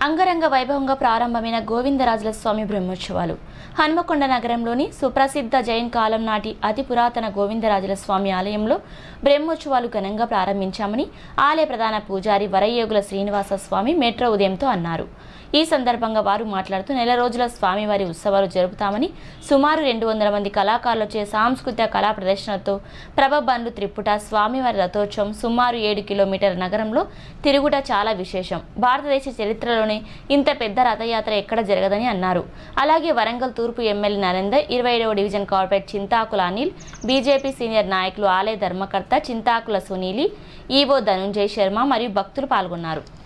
అంగరంగ వైభవంగా ప్రారంభమైన గోవిందరాజుల స్వామి బ్రహ్మోత్సవాలు హన్మకొండ నగరంలోని సుప్రసిద్ధ జైన్ కాలం నాటి అతి పురాతన గోవిందరాజుల స్వామి ఆలయంలో బ్రహ్మోత్సవాలు ఘనంగా ప్రారంభించామని ఆలయ ప్రధాన పూజారి వరయోగుల శ్రీనివాస స్వామి మెట్రో ఉదయంతో అన్నారు ఈ సందర్భంగా వారు మాట్లాడుతూ నెల రోజుల స్వామివారి ఉత్సవాలు జరుపుతామని సుమారు రెండు వందల మంది కళాకారులచే సాంస్కృతిక కళా ప్రదర్శనలతో ప్రభబండ్లు త్రిపుట స్వామివారి రథోత్సవం సుమారు ఏడు కిలోమీటర్ల నగరంలో తిరుగుట చాలా విశేషం భారతదేశ చరిత్రలోనే ఇంత పెద్ద రథయాత్ర ఎక్కడ జరగదని అన్నారు అలాగే వరంగల్ తూర్పు ఎమ్మెల్యే నరేందర్ ఇరవై ఏడవ division corporator Chinthakula Anil BJP senior నాయకులు ఆలయ ధర్మకర్త చింతాకుల సునీలి ఈవో ధనుంజయ్ శర్మ మరియు భక్తులు పాల్గొన్నారు